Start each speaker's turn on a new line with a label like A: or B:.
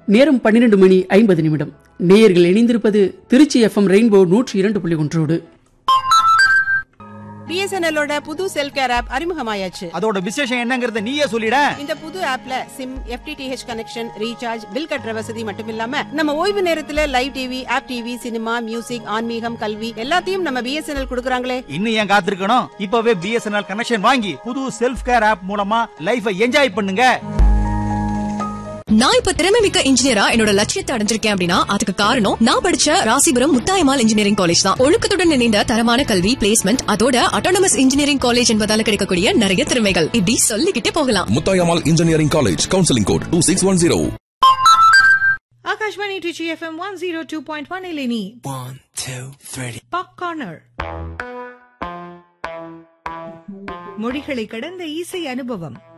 A: நேரம் பன்னிரண்டு மணி ஐம்பது நிமிடம் நேயர்கள் இணைந்திருப்பது திருச்சி எஃப்எம் ரெயின்போ நூற்றி இரண்டு புள்ளி ஒன்றோடு
B: பிஎஸ்என்எல்லோட புது செல் கேர் ஆப் அறிமுகமாயாச்சு
C: அதோட விசேஷம் என்னங்கறத நீயே சொல்லிட
B: இந்த புது ஆப்ல SIM FTTH connection recharge bill கட்டுற வசதி மட்டும் இல்லாம நம்ம ஓய்வு நேரத்துல live TV app TV cinema music ஆன்மீகம் கல்வி எல்லாத்தையும் நம்ம பிஎஸ்என்எல் கொடுக்கறாங்களே
C: இன்னும் ஏன் காத்திருக்கணும் இப்பவே பிஎஸ்என்எல் கனெக்ஷன் வாங்கி புது செல்ஃப் கேர் ஆப் மூலமா லைஃபை என்ஜாய் பண்ணுங்க
D: நான் இப்ப திறமை மிக்க இன்ஜினியரா என்னோட லட்சியத்தை அடைஞ்சிருக்கேன் அப்படின்னா அதுக்கு காரணம் நான் படிச்ச ராசிபுரம் முத்தாயமால் இன்ஜினியரிங் காலேஜ் தான் ஒழுக்கத்துடன் இணைந்த தரமான கல்வி பிளேஸ்மெண்ட் அதோட அட்டானமஸ் இன்ஜினியரிங் காலேஜ் என்பதால கிடைக்கக்கூடிய நிறைய திறமைகள் இப்படி சொல்லிக்கிட்டே போகலாம்
E: Mutayamal Engineering College, Counseling Code 2610.
F: Akashvani Tiruchi FM one zero two point one ಇಲ್ಲಿ ನೀ
G: One, two, three.
F: Pop corner மொழிகளை கடந்த இசை அனுபவம்